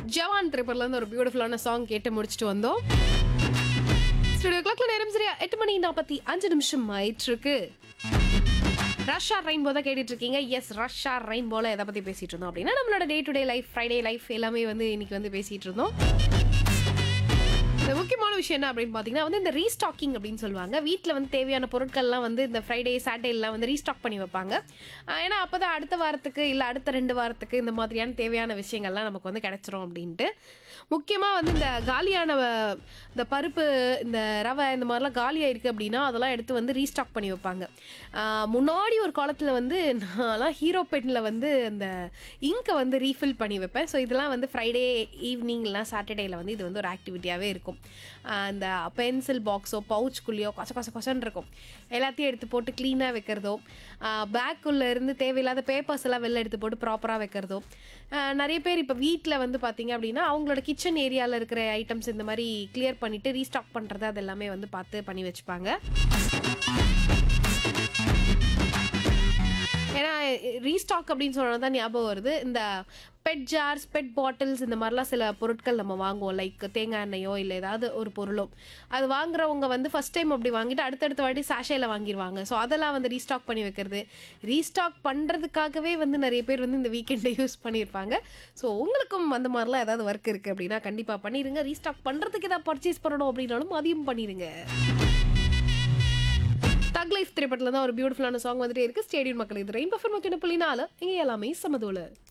ஜவான் திரைப்படத்துல இருந்து ஒரு பியூட்டிஃபுல்லான சாங் கேட்டு முடிச்சுட்டு வந்தோம் ஸ்டுடியோ கிளாக்ல நேரம் சரியா எட்டு மணி நாற்பத்தி அஞ்சு நிமிஷம் ஆயிட்டு இருக்கு ரஷ்ஷா ரெயின்போ தான் கேட்டுட்டு இருக்கீங்க எஸ் ரஷ்ஷா ரெயின்போல எதை பத்தி பேசிட்டு இருந்தோம் அப்படின்னா நம்மளோட day to day life Friday life எல்லாமே வந்து இன்னைக்கு வந்து பேசிட்டு இருந்தோம் இந்த முக்கியமான விஷயம் என்ன அப்படின்னு பார்த்தீங்கன்னா வந்து இந்த ரீஸ்டாக்கிங் அப்படின்னு சொல்லுவாங்க வீட்டில் வந்து தேவையான பொருட்கள்லாம் வந்து இந்த ஃப்ரைடே சாட்டர்டேலாம் வந்து ரீஸ்டாக் பண்ணி வைப்பாங்க ஆஹ் ஏன்னா அப்போ தான் அடுத்த வாரத்துக்கு இல்லை அடுத்த ரெண்டு வாரத்துக்கு இந்த மாதிரியான தேவையான விஷயங்கள்லாம் நமக்கு வந்து கிடைச்சிரும் அப்படின்ட்டு முக்கியமாக வந்து இந்த காலியான வ- இந்த பருப்பு இந்த ரவை இந்த மாதிரிலாம் காலியாக இருக்குது அப்படின்னா அதெல்லாம் எடுத்து வந்து ரீஸ்டாக் பண்ணி வைப்பாங்க ஆஹ் முன்னாடி ஒரு காலத்தில் வந்து நான்லாம் ஹீரோ பெனில் வந்து அந்த இங்கை வந்து ரீஃபில் பண்ணி வைப்பேன் ஸோ இதெல்லாம் வந்து ஃப்ரைடே ஈவினிங்லாம் சாட்டர்டேயில் வந்து இது வந்து ஒரு ஆக்டிவிட்டியாகவே இருக்கும் ஆஹ் அந்த பென்சில் பாக்ஸோ பவுச்சுக்குள்ளேயோ கொச கொச கொசன்னு இருக்கும் எல்லாத்தையும் எடுத்து போட்டு க்ளீனாக வைக்கிறதோ பேக்குள்ளே இருந்து தேவையில்லாத பேப்பர்ஸ் எல்லாம் வெளில எடுத்து போட்டு ப்ராப்பராக வைக்கிறதோ ஆஹ் நிறைய பேர் இப்போ வீட்டில் வந்து பார்த்தீங்க அப்படின்னா அவங்களோட கிச்சன் ஏரியாவில் இருக்கிற ஐட்டம்ஸ் இந்த மாதிரி கிளியர் பண்ணிவிட்டு ரீஸ்டாக் பண்ணுறது அது எல்லாமே வந்து பார்த்து பண்ணி வச்சுப்பாங்க ஏன்னா ரீஸ்டாக் அப்படின்னு சொன்னது தான் ஞாபகம் வருது இந்த பெட் ஜார்ஸ் பெட் பாட்டில்ஸ் இந்த மாதிரிலாம் சில பொருட்கள் நம்ம வாங்குவோம் லைக் தேங்காய் எண்ணெயோ இல்லை ஏதாவது ஒரு பொருளோ அது வாங்குறவங்க வந்து ஃபர்ஸ்ட் டைம் அப்படி வாங்கிட்டு அடுத்தடுத்த வாட்டி சாஷேல வாங்கிடுவாங்க ஸோ அதெல்லாம் வந்து ரீஸ்டாக் பண்ணி வைக்கிறது ரீஸ்டாக் பண்ணுறதுக்காகவே வந்து நிறைய பேர் வந்து இந்த வீக்கெண்டை யூஸ் பண்ணியிருப்பாங்க ஸோ உங்களுக்கும் அந்த மாதிரிலாம் ஏதாவது ஒர்க் இருக்குது அப்படின்னா கண்டிப்பாக பண்ணிடுங்க ரீஸ்டாக் பண்ணுறதுக்கு ஏதாவது பர்ச்சேஸ் பண்ணணும் அப்படின்னாலும் அதையும் பண்ணிடுங்க தக் லைஃப் திரைப்படத்துல தான் ஒரு பியூட்டிஃபுல்லான சாங் வந்துட்டே இருக்கு ஸ்டேடியம் மக்கள் இது ரெயின் பஃபர் மக்கள் புள்ளி நாலு இங்கே எல்லாமே சமதோல